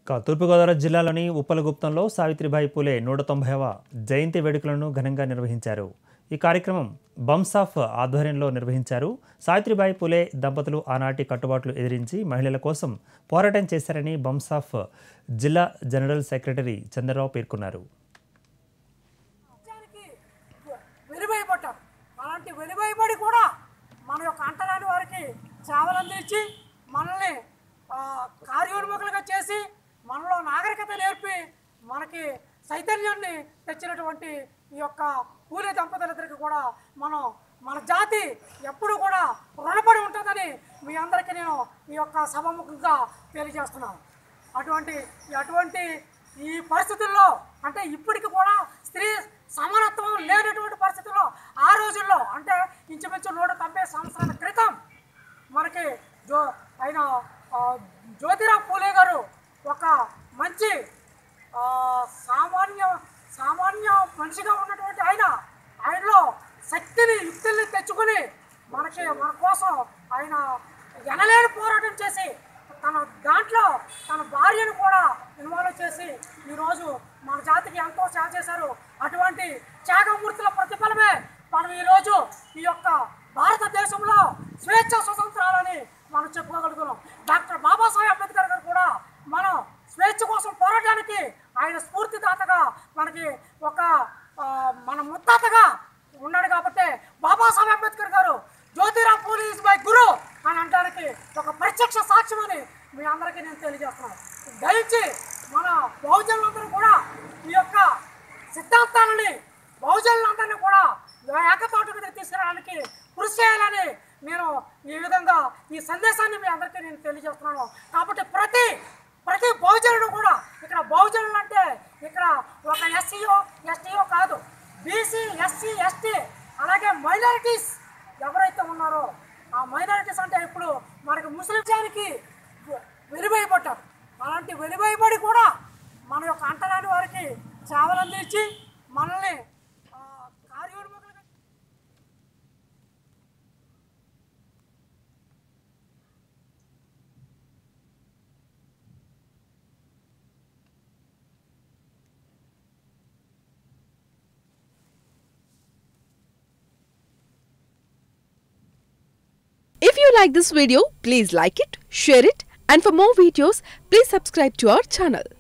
ఇక తూర్పుగోదావరి జిల్లాలోని ఉప్పలగుప్తంలో సావిత్రిబాయి పూలే నూట తొంభైవ జయంతి వేడుకలను ఘనంగా నిర్వహించారు ఈ కార్యక్రమం బంసాఫ్ ఆధ్వర్యంలో నిర్వహించారు సావిత్రిబాయి పూలే దంపతులు ఆనాటి కట్టుబాట్లు ఎదిరించి మహిళల కోసం పోరాటం చేశారని బంసాఫ్ జిల్లా జనరల్ సెక్రటరీ చంద్రరావు పేర్కొన్నారు రాజ్యానికి వెలువైపడ్డారు అలాంటి వెలువైపడి కూడా మన యొక్క అంటరాని వారికి సేవలు అందించి మనల్ని ఆ, కార్యోన్ముఖులుగా చేసి మనలో నాగరికత నేర్పి మనకి చైతన్యాన్ని తెచ్చినటువంటి ఈ యొక్క పూలే దంపతులిద్దరికి కూడా మనం మన జాతి ఎప్పుడు కూడా రుణపడి ఉంటుందని మీ అందరికీ నేను ఈ యొక్క సభముఖంగా తెలియజేస్తున్నాను అటువంటి అటువంటి ఈ పరిస్థితుల్లో అంటే ఇప్పటికి కూడా స్త్రీ సమానత్వం లేనటువంటి పరిస్థితుల్లో ఆ రోజుల్లో అంటే ఇంచుమించు నూట తొంభై సంవత్సరాల క్రితం మనకి జో ఆయన ఆ, జ్యోతిరావు పూలే గారు ఒక మంచి ఆ, సామాన్య సామాన్య మనిషిగా ఉన్నటువంటి ఆయన ఆయనలో శక్తిని యుక్తుల్ని తెచ్చుకొని మనకి మన కోసం ఆయన ఎనలేని పోరాటం చేసి తన దాంట్లో తన భార్యను కూడా ఇన్వాల్వ్ చేసి ఈరోజు మన జాతికి ఎంతో సేవ చేశారు అటువంటి త్యాగమూర్తుల ప్రతిఫలమే మనం ఈరోజు ఈ యొక్క భారతదేశంలో స్వేచ్ఛ స్వతంత్రాలని మనం చెప్పుకోగలుగుతున్నాం డాక్టర్ బాబాసాహెబ్ అంబేద్కర్ గారు కూడా మనం స్వేచ్ఛ కోసం పోరాటానికి ఆయన స్ఫూర్తిదాతగా మనకి ఒక ఆ, మన ముత్తాతగా ఉన్నాడు కాబట్టి బాబాసాహెబ్ అంబేద్కర్ గారు జ్యోతిరావు పూలే ఇస్ మై గురు అని అనడానికి ఒక ప్రత్యక్ష సాక్ష్యం అని మీ అందరికీ నేను తెలియజేస్తున్నాను దయచి మన బహుజనులందరూ కూడా ఈ యొక్క సిద్ధాంతాలని బహుజనులందరినీ కూడా ఏకతాటి మీద తీసుకురావడానికి కృషి చేయాలని నేను ఈ విధంగా ఈ సందేశాన్ని మీ అందరికీ నేను తెలియజేస్తున్నాను కాబట్టి ప్రతి ప్రతి బహుజనుడు కూడా ఇక్కడ బహుజనులు అంటే ఇక్కడ ఒక ఎస్సీఓ ఎస్టీఓ కాదు బీసీ ఎస్సీ ఎస్టీ అలాగే మైనారిటీస్ ఎవరైతే ఉన్నారో ఆ మైనారిటీస్ అంటే ఇప్పుడు మనకి ముస్లింసానికి వెలువైపడ్డారు అలాంటి వెలువైపడి కూడా మన యొక్క అంటరాని వారికి సేవలు అందించి మనల్ని ఆ, కార్యోన్ముఖులుగా If you like this video, please like it, share it, and for more videos, please subscribe to our channel.